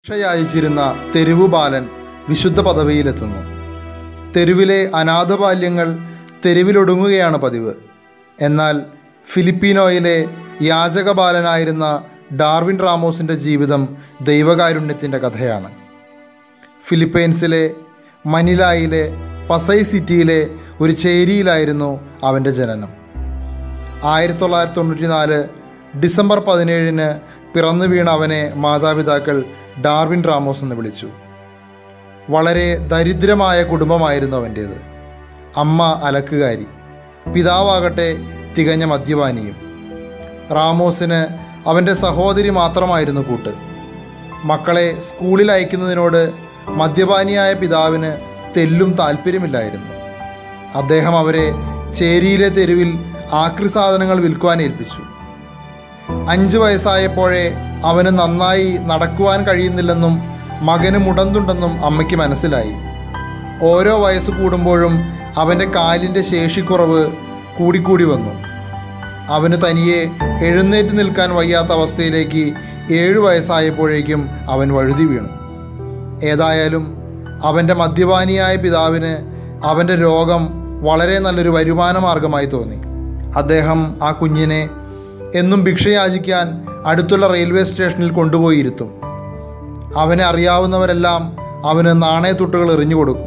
ഭിക്ഷയാചിച്ചിരുന്ന തെരുവു ബാലൻ വിശുദ്ധ പദവിയിലെത്തുന്നു തെരുവിലെ അനാഥബാല്യങ്ങൾ തെരുവിലൊടുങ്ങുകയാണ് പതിവ് എന്നാൽ ഫിലിപ്പീനോയിലെ യാചക ബാലനായിരുന്ന ഡാർവിൻ റാമോസിൻ്റെ ജീവിതം ദൈവകാരുണ്യത്തിൻ്റെ കഥയാണ് ഫിലിപ്പൈൻസിലെ മനിലായിലെ പസൈ സിറ്റിയിലെ ഒരു ചേരിയിലായിരുന്നു അവൻ്റെ ജനനം ആയിരത്തി തൊള്ളായിരത്തി തൊണ്ണൂറ്റി നാല് ഡിസംബർ പതിനേഴിന് പിറന്നു വീണ അവനെ മാതാപിതാക്കൾ ഡാർവിൻ റാമോസ് എന്ന് വിളിച്ചു വളരെ ദരിദ്രമായ കുടുംബമായിരുന്നു അവൻ്റേത് അമ്മ അലക്കുകാരി പിതാവാകട്ടെ തികഞ്ഞ മദ്യപാനിയും റാമോസിന് അവൻ്റെ സഹോദരി മാത്രമായിരുന്നു കൂട്ട് മക്കളെ സ്കൂളിൽ അയക്കുന്നതിനോട് മദ്യപാനിയായ പിതാവിന് തെല്ലും താല്പര്യമില്ലായിരുന്നു അദ്ദേഹം അവരെ ചേരിയിലെ തെരുവിൽ ആക്രി സാധനങ്ങൾ വിൽക്കുവാൻ ഏൽപ്പിച്ചു അഞ്ച് വയസ്സായപ്പോഴേ അവന് നന്നായി നടക്കുവാൻ കഴിയുന്നില്ലെന്നും മകന് മുടന്തുണ്ടെന്നും അമ്മയ്ക്ക് മനസ്സിലായി ഓരോ വയസ്സ് കൂടുമ്പോഴും അവൻ്റെ കാലിൻ്റെ ശേഷിക്കുറവ് കൂടിക്കൂടി വന്നു അവന് തനിയെ എഴുന്നേറ്റ് നിൽക്കാൻ വയ്യാത്ത അവസ്ഥയിലേക്ക് ഏഴു വയസ്സായപ്പോഴേക്കും അവൻ വഴുതി വീണു ഏതായാലും അവൻ്റെ മദ്യപാനിയായ പിതാവിന് അവൻ്റെ രോഗം വളരെ നല്ലൊരു വരുമാന മാർഗമായി തോന്നി അദ്ദേഹം ആ കുഞ്ഞിനെ എന്നും ഭിക്ഷയാചിക്കാൻ അടുത്തുള്ള റെയിൽവേ സ്റ്റേഷനിൽ കൊണ്ടുപോയി ഇരുത്തും അവനെ അറിയാവുന്നവരെല്ലാം അവന് നാണയത്തുട്ടുകൾ എറിഞ്ഞു കൊടുക്കും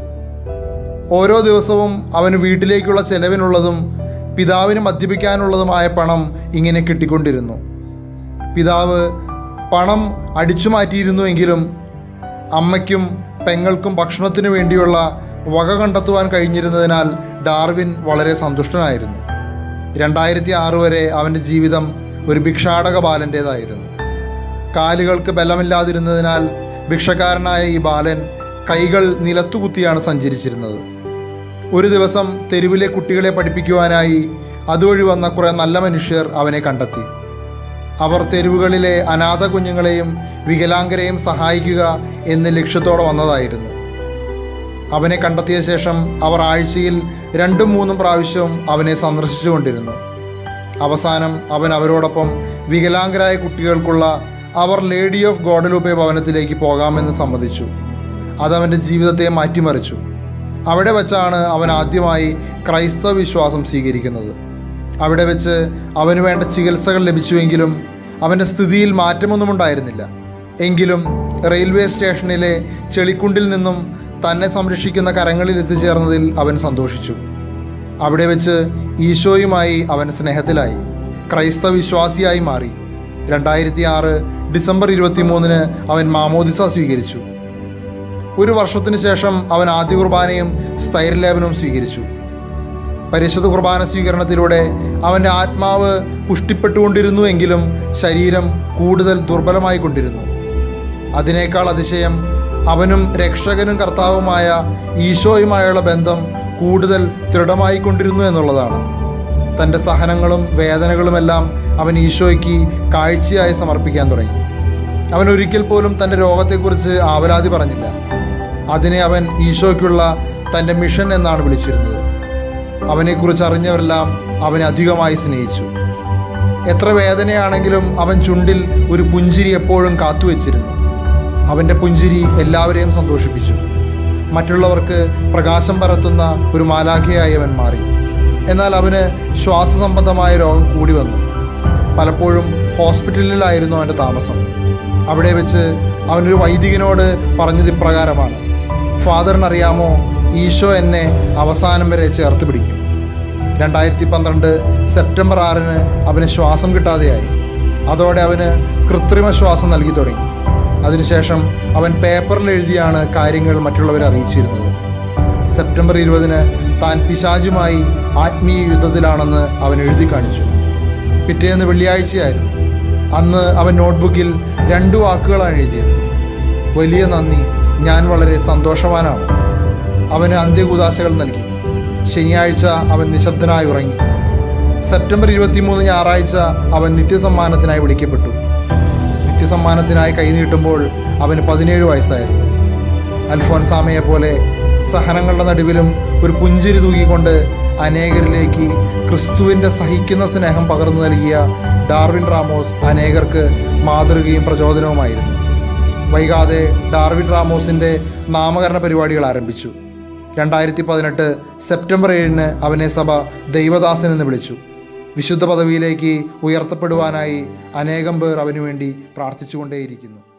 ഓരോ ദിവസവും അവന് വീട്ടിലേക്കുള്ള ചെലവിനുള്ളതും പിതാവിന് മദ്യപിക്കാനുള്ളതുമായ പണം ഇങ്ങനെ കിട്ടിക്കൊണ്ടിരുന്നു പിതാവ് പണം അടിച്ചു മാറ്റിയിരുന്നുവെങ്കിലും അമ്മയ്ക്കും പെങ്ങൾക്കും ഭക്ഷണത്തിനു വേണ്ടിയുള്ള വക കണ്ടെത്തുവാൻ കഴിഞ്ഞിരുന്നതിനാൽ ഡാർവിൻ വളരെ സന്തുഷ്ടനായിരുന്നു രണ്ടായിരത്തി ആറ് വരെ അവൻ്റെ ജീവിതം ഒരു ഭിക്ഷാടക ബാലൻ്റേതായിരുന്നു കാലുകൾക്ക് ബലമില്ലാതിരുന്നതിനാൽ ഭിക്ഷക്കാരനായ ഈ ബാലൻ കൈകൾ നിലത്തുകുത്തിയാണ് സഞ്ചരിച്ചിരുന്നത് ഒരു ദിവസം തെരുവിലെ കുട്ടികളെ പഠിപ്പിക്കുവാനായി അതുവഴി വന്ന കുറേ നല്ല മനുഷ്യർ അവനെ കണ്ടെത്തി അവർ തെരുവുകളിലെ അനാഥ കുഞ്ഞുങ്ങളെയും വികലാംഗരെയും സഹായിക്കുക എന്ന ലക്ഷ്യത്തോടെ വന്നതായിരുന്നു അവനെ കണ്ടെത്തിയ ശേഷം അവർ ആഴ്ചയിൽ രണ്ടും മൂന്നും പ്രാവശ്യവും അവനെ സന്ദർശിച്ചുകൊണ്ടിരുന്നു അവസാനം അവൻ അവരോടൊപ്പം വികലാംഗരായ കുട്ടികൾക്കുള്ള അവർ ലേഡി ഓഫ് ഗോഡലൂപ്പെ ഭവനത്തിലേക്ക് പോകാമെന്ന് സമ്മതിച്ചു അതവൻ്റെ ജീവിതത്തെ മാറ്റിമറിച്ചു അവിടെ വെച്ചാണ് അവൻ ആദ്യമായി ക്രൈസ്തവ വിശ്വാസം സ്വീകരിക്കുന്നത് അവിടെ വെച്ച് അവന് വേണ്ട ചികിത്സകൾ ലഭിച്ചുവെങ്കിലും അവൻ്റെ സ്ഥിതിയിൽ മാറ്റമൊന്നും ഉണ്ടായിരുന്നില്ല എങ്കിലും റെയിൽവേ സ്റ്റേഷനിലെ ചെളിക്കുണ്ടിൽ നിന്നും തന്നെ സംരക്ഷിക്കുന്ന കരങ്ങളിൽ എത്തിച്ചേർന്നതിൽ അവൻ സന്തോഷിച്ചു അവിടെ വെച്ച് ഈശോയുമായി അവൻ സ്നേഹത്തിലായി ക്രൈസ്തവ വിശ്വാസിയായി മാറി രണ്ടായിരത്തി ആറ് ഡിസംബർ ഇരുപത്തി മൂന്നിന് അവൻ മാമോദിസ സ്വീകരിച്ചു ഒരു വർഷത്തിനു ശേഷം അവൻ ആദ്യ കുർബാനയും സ്ഥൈര്യലേപനവും സ്വീകരിച്ചു പരിശുദ്ധ കുർബാന സ്വീകരണത്തിലൂടെ അവൻ്റെ ആത്മാവ് പുഷ്ടിപ്പെട്ടുകൊണ്ടിരുന്നുവെങ്കിലും ശരീരം കൂടുതൽ ദുർബലമായി കൊണ്ടിരുന്നു അതിനേക്കാൾ അതിശയം അവനും രക്ഷകനും കർത്താവുമായ ഈശോയുമായുള്ള ബന്ധം കൂടുതൽ ദൃഢമായി കൊണ്ടിരുന്നു എന്നുള്ളതാണ് തൻ്റെ സഹനങ്ങളും വേദനകളുമെല്ലാം അവൻ ഈശോയ്ക്ക് കാഴ്ചയായി സമർപ്പിക്കാൻ തുടങ്ങി അവൻ ഒരിക്കൽ പോലും തൻ്റെ രോഗത്തെക്കുറിച്ച് ആവലാതി പറഞ്ഞില്ല അതിനെ അവൻ ഈശോയ്ക്കുള്ള തൻ്റെ മിഷൻ എന്നാണ് വിളിച്ചിരുന്നത് അവനെക്കുറിച്ച് അറിഞ്ഞവരെല്ലാം അവനെ അധികമായി സ്നേഹിച്ചു എത്ര വേദനയാണെങ്കിലും അവൻ ചുണ്ടിൽ ഒരു പുഞ്ചിരി എപ്പോഴും കാത്തുവച്ചിരുന്നു അവൻ്റെ പുഞ്ചിരി എല്ലാവരെയും സന്തോഷിപ്പിച്ചു മറ്റുള്ളവർക്ക് പ്രകാശം പരത്തുന്ന ഒരു മാലാഖയായി അവൻ മാറി എന്നാൽ അവന് ശ്വാസസംബന്ധമായ രോഗം കൂടി വന്നു പലപ്പോഴും ഹോസ്പിറ്റലിലായിരുന്നു അവൻ്റെ താമസം അവിടെ വെച്ച് അവനൊരു വൈദികനോട് പറഞ്ഞത് ഇപ്രകാരമാണ് ഫാദറിനറിയാമോ ഈശോ എന്നെ അവസാനം വരെ ചേർത്ത് പിടിക്കും രണ്ടായിരത്തി പന്ത്രണ്ട് സെപ്റ്റംബർ ആറിന് അവന് ശ്വാസം കിട്ടാതെയായി അതോടെ അവന് കൃത്രിമ ശ്വാസം നൽകി തുടങ്ങി അതിനുശേഷം അവൻ പേപ്പറിൽ എഴുതിയാണ് കാര്യങ്ങൾ മറ്റുള്ളവരെ അറിയിച്ചിരുന്നത് സെപ്റ്റംബർ ഇരുപതിന് താൻ പിശാചുമായി ആത്മീയ യുദ്ധത്തിലാണെന്ന് അവൻ എഴുതി കാണിച്ചു പിറ്റേന്ന് വെള്ളിയാഴ്ചയായിരുന്നു അന്ന് അവൻ നോട്ട്ബുക്കിൽ രണ്ടു വാക്കുകളാണ് എഴുതിയത് വലിയ നന്ദി ഞാൻ വളരെ സന്തോഷവാനാണ് അവന് അന്ത്യകുദാശകൾ നൽകി ശനിയാഴ്ച അവൻ നിശബ്ദനായി ഉറങ്ങി സെപ്റ്റംബർ ഇരുപത്തിമൂന്ന് ഞായറാഴ്ച അവൻ നിത്യസമ്മാനത്തിനായി വിളിക്കപ്പെട്ടു നിത്യസമ്മാനത്തിനായി കൈനീട്ടുമ്പോൾ അവന് പതിനേഴ് വയസ്സായിരുന്നു അൽഫോൻസാമയെ പോലെ സഹനങ്ങളുടെ നടുവിലും ഒരു പുഞ്ചിരി തൂക്കിക്കൊണ്ട് അനേകരിലേക്ക് ക്രിസ്തുവിൻ്റെ സഹിക്കുന്ന സ്നേഹം പകർന്നു നൽകിയ ഡാർവിൻ റാമോസ് അനേകർക്ക് മാതൃകയും പ്രചോദനവുമായിരുന്നു വൈകാതെ ഡാർവിൻ റാമോസിൻ്റെ നാമകരണ പരിപാടികൾ ആരംഭിച്ചു രണ്ടായിരത്തി പതിനെട്ട് സെപ്റ്റംബർ ഏഴിന് അവനെ സഭ ദൈവദാസൻ എന്ന് വിളിച്ചു വിശുദ്ധ പദവിയിലേക്ക് ഉയർത്തപ്പെടുവാനായി അനേകം പേർ അവനു വേണ്ടി പ്രാർത്ഥിച്ചുകൊണ്ടേയിരിക്കുന്നു